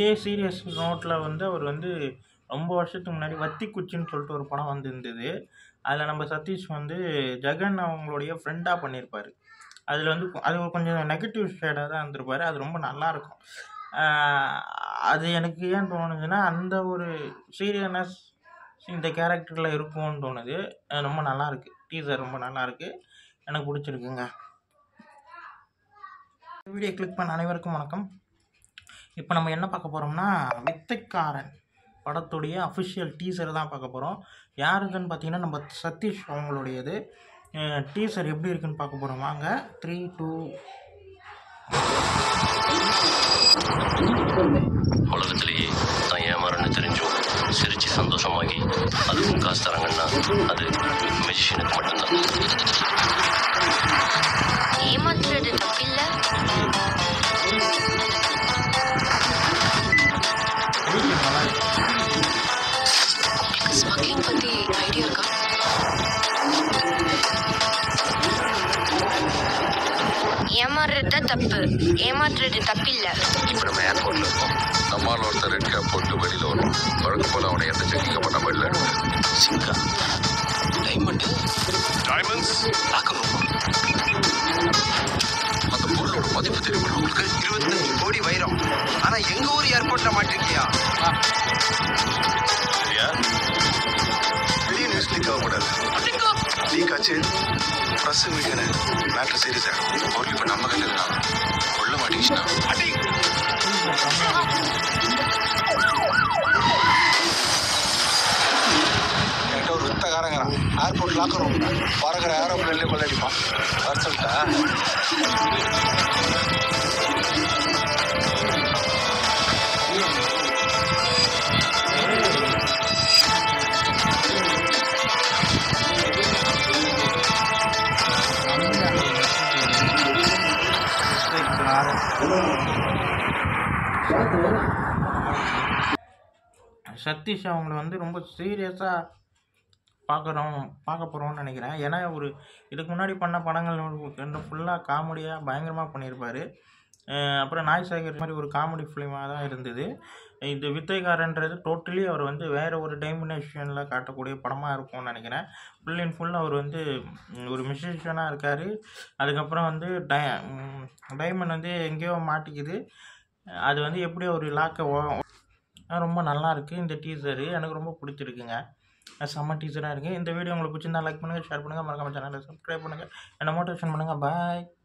இதே சீரியஸ் நோட்டில் வந்து அவர் வந்து ரொம்ப வருஷத்துக்கு முன்னாடி வத்தி குச்சின்னு சொல்லிட்டு ஒரு படம் வந்திருந்தது அதில் நம்ம சதீஷ் வந்து ஜெகன் அவங்களுடைய ஃப்ரெண்டாக பண்ணியிருப்பார் அதில் வந்து கொ- அது ஒரு கொஞ்சம் நெகட்டிவ் ஷேடாக தான் இருந்திருப்பாரு அது ரொம்ப நல்லாயிருக்கும் அது எனக்கு ஏன் தோணுதுன்னா அந்த ஒரு சீரியஸ்னஸ் இந்த கேரக்டரில் இருக்கும்னு தோணுது அது ரொம்ப நல்லா இருக்கு டீசர் ரொம்ப நல்லா இருக்கு எனக்கு பிடிச்சிருக்குங்க வீடியோ கிளிக் பண்ண அனைவருக்கும் வணக்கம் இப்போ நம்ம என்ன பார்க்க போகிறோம்னா வித்தைக்காரன் படத்துடைய அஃபிஷியல் டீசர் தான் பார்க்க போகிறோம் யாருக்குன்னு பார்த்தீங்கன்னா நம்ம சதீஷ் அவங்களுடையது டீசர் எப்படி இருக்குன்னு பார்க்க போகிறோம் வாங்க த்ரீ டூ உலகத்திலேயே தான் ஏமாறன்னு தெரிஞ்சும் சிரிச்சு சந்தோஷமாகி அதுவும் காசு தராங்கன்னா அது மெஜிஷியனுக்கு மட்டும்தான் ஏமாத்துறது தப்பில்ல நல்லா இருக்கு ஸ்மக்லிங் பத்தி ஐடியா இருக்கா ஏமாறுறது தப்பு ஏமாத்துறது தப்பில்ல இப்போ நம்ம ஏர்போர்ட்ல இருக்கோம் நம்மால் ஒருத்தர் ரெட் கேப் போட்டு வெளியில வரும் வழக்கம் போல அவனை எந்த செக்கிங் பண்ணாம இல்லை சிங்கா டைமண்ட் டைமண்ட்ஸ் பார்க்கணும் அந்த பொருளோட மதிப்பு தெரியுமா உங்களுக்கு இருபத்தஞ்சு கோடி வைரம் ஆனா எங்க ஊர் ஏர்போர்ட்ல மாட்டிருக்கியா சரியா வெளியே நியூஸ் லீக் ஆகக்கூடாது லீக் ஆச்சு ப்ரெஸ் மீடியானு மேட்ரு சீரியஸ் ஆகிடும் பொருள் இப்போ நம்ம கையில் இருக்கா கொள்ள மாட்டேங்குச்சுன்னா அடி என்கிட்ட ஒரு வித்தகாரங்கிறான் ஏர்போர்ட் லாக்கர் ரூம் பறக்கிற ஏரோப்ளேன்லேயே கொள்ளடிப்பான் வர சொல்லிட்டா சதீஷ் அவங்கள வந்து ரொம்ப சீரியஸாக பார்க்குறோம் பார்க்க போகிறோம்னு நினைக்கிறேன் ஏன்னா ஒரு இதுக்கு முன்னாடி பண்ண படங்கள் ரெண்டு ஃபுல்லாக காமெடியாக பயங்கரமாக பண்ணியிருப்பார் அப்புறம் நாய் சாகர் மாதிரி ஒரு காமெடி ஃபிலிமாக தான் இருந்தது இது வித்தைக்காரன்றது டோட்டலி அவர் வந்து வேறு ஒரு டைமினேஷனில் காட்டக்கூடிய படமாக இருக்கும்னு நினைக்கிறேன் ஃபுல் அண்ட் ஃபுல் அவர் வந்து ம், ஒரு மியூசிஷியனாக இருக்கார் அதுக்கப்புறம் வந்து டை டைமண்ட் வந்து எங்கேயோ மாட்டிக்குது அது வந்து எப்படி ஒரு லாக்கை ரொம்ப நல்லா இருக்குது இந்த டீசரு எனக்கு ரொம்ப பிடிச்சிருக்குங்க அஹ் செம்ம டீசராக இருக்குது இந்த வீடியோ உங்களுக்கு பிடிச்சிருந்தா லைக் பண்ணுங்கள் ஷேர் பண்ணுங்கள் மறக்காம சேனலை சப்ஸ்கிரைப் பண்ணுங்கள் என்னை மோட்டிவேஷன் பண்ணுங்கள் பாய்